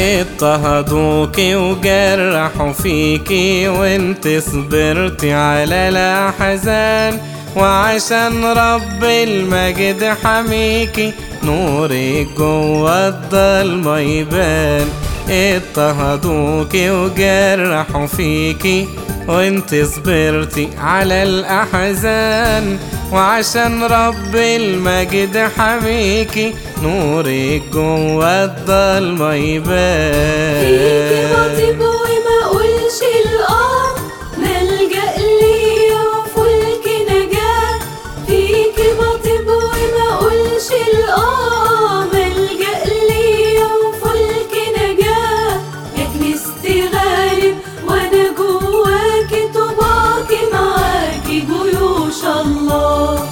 اضطهدوكي وجرحوا فيكي وانت صبرتي على الأحزان وعشان رب المجد حميكي نورك جوا الضلمة يبان اضطهدوكي وجرحوا فيكي وانت صبرتي على الأحزان وعشان رب المجد حميكي نورك جوا الضلمة فيكي يبان بطيب وما اقولش الاه ملجأ ليا وفلك نجاة فيكي بطيب وما اقولش الاه ملجأ ليا وفلك نجاة يا كنيستي غالب وانا جواكي طوباكي معاكي جيوش الله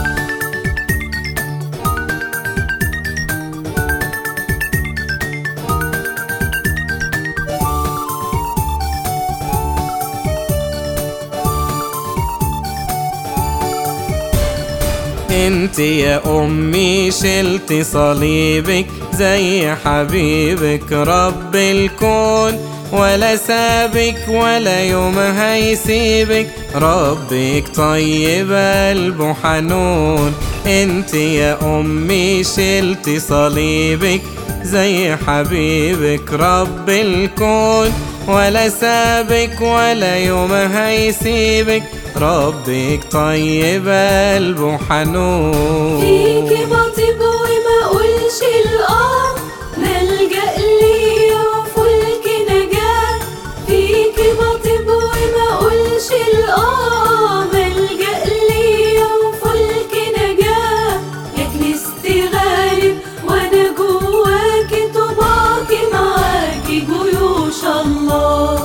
انت يا امي شلتي صليبك زي حبيبك رب الكون ولا سابك ولا يوم هيسيبك ربك طيب قلبه حنون انت يا امي شلتي صليبك زي حبيبك رب الكون ولا سابك ولا يوم هيسيبك ربك طيب قلبه حنون فيكي بطيب وما اقولش الاه ملجأ ليا وفلك نجاة فيكي بطيب وما اقولش الاه ملجأ ليا وفلك نجاة يا كنيستي غالب وانا جواكي طوباكي معاكي جيوش الله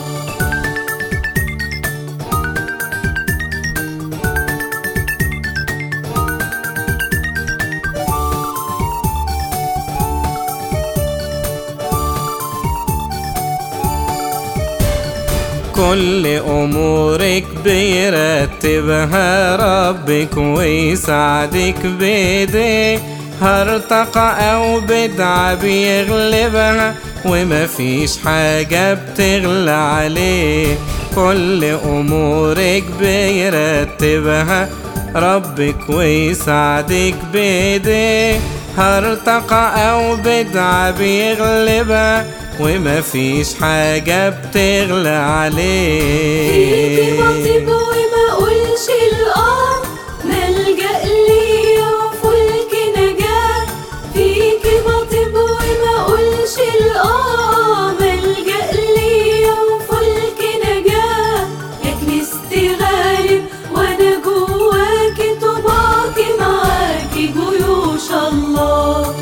كل امورك بيرتبها ربك ويساعدك بايديه هرتقى او بدعة بيغلبها وما فيش حاجة بتغلى عليه كل امورك بيرتبها ربك ويساعدك بايديه هرتقى او بدعة بيغلبها وما فيش حاجة بتغلى فيكي بطيب عليه وما اقولش الاه ملجأ ليا وفلك نجاة فيكي بطيب وما اقولش الاه ملجأ ليا وفلك نجاة يا كنيستي غالب وانا جواكي طوباكي معاكي جيوش الله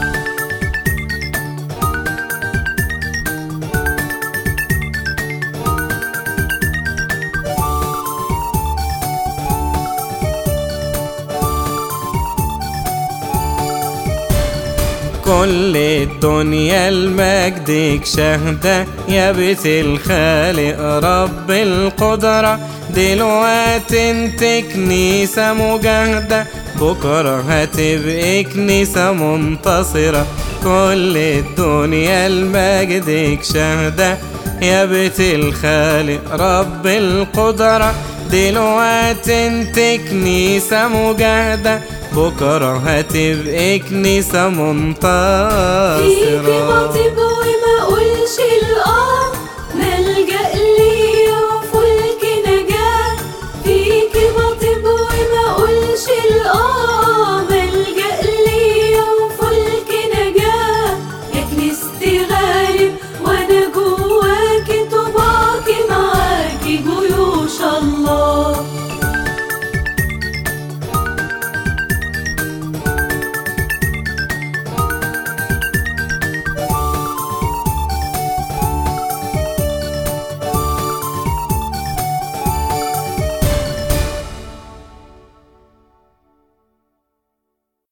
كل الدنيا لمجدك شهدة يا بيت الخالق رب القدرة دلوقتي انت كنيسة مجاهدة بكرة هتبقى كنيسة منتصرة كل الدنيا لمجدك شهدة يا بيت الخالق رب القدرة دلوقتي انت كنيسة مجاهدة بكرة هتبقى كنيسة فيكي منتصرة بطيب وما اقولش الاه ملجأ ليا وفلك نجاة فيكي بطيب وما اقولش الاه